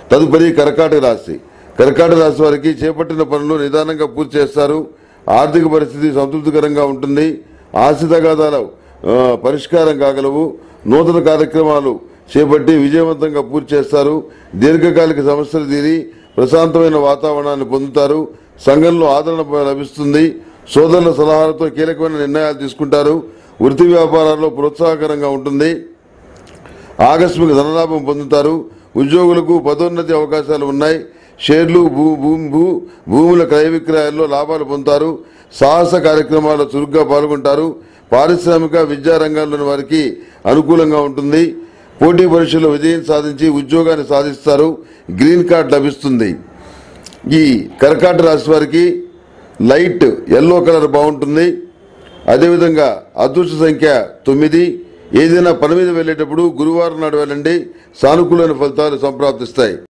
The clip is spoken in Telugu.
తదుపరి కర్కాటక రాశి కర్కాటక రాశి వారికి చేపట్టిన పనులు నిదానంగా పూర్తి చేస్తారు ఆర్థిక పరిస్థితి సంతృప్తికరంగా ఉంటుంది ఆశితగాదాలు ఆ, పరిష్కారం కాగలవు నూతన కార్యక్రమాలు చేపట్టి విజయవంతంగా పూర్తి చేస్తారు దీర్ఘకాలిక సమస్యలు తీరి ప్రశాంతమైన వాతావరణాన్ని పొందుతారు సంఘంలో ఆదరణ లభిస్తుంది సోదరుల సలహాలతో కీలకమైన నిర్ణయాలు తీసుకుంటారు వృత్తి వ్యాపారాల్లో ప్రోత్సాహకరంగా ఉంటుంది ఆకస్మిక ధనలాభం పొందుతారు ఉద్యోగులకు పదోన్నతి అవకాశాలు ఉన్నాయి షేర్లు భూ భూమి భూ భూముల క్రయ విక్రయాల్లో లాభాలు పొందుతారు సాహస కార్యక్రమాల్లో చురుగ్గా పాల్గొంటారు పారిశ్రామిక విద్యా రంగాల్లోని వారికి అనుకూలంగా ఉంటుంది పోటీ పరీక్షల్లో విజయం సాధించి ఉద్యోగాన్ని సాధిస్తారు గ్రీన్ కార్డ్ లభిస్తుంది ఈ కర్కాట రాశి వారికి లైట్ ఎల్లో కలర్ బాగుంటుంది అదేవిధంగా అదృష్ట సంఖ్య తొమ్మిది ఏదైనా పని మీద వెళ్ళేటప్పుడు గురువారం నాడు వెళ్ళండి సానుకూలమైన ఫలితాలు సంప్రాప్తిస్తాయి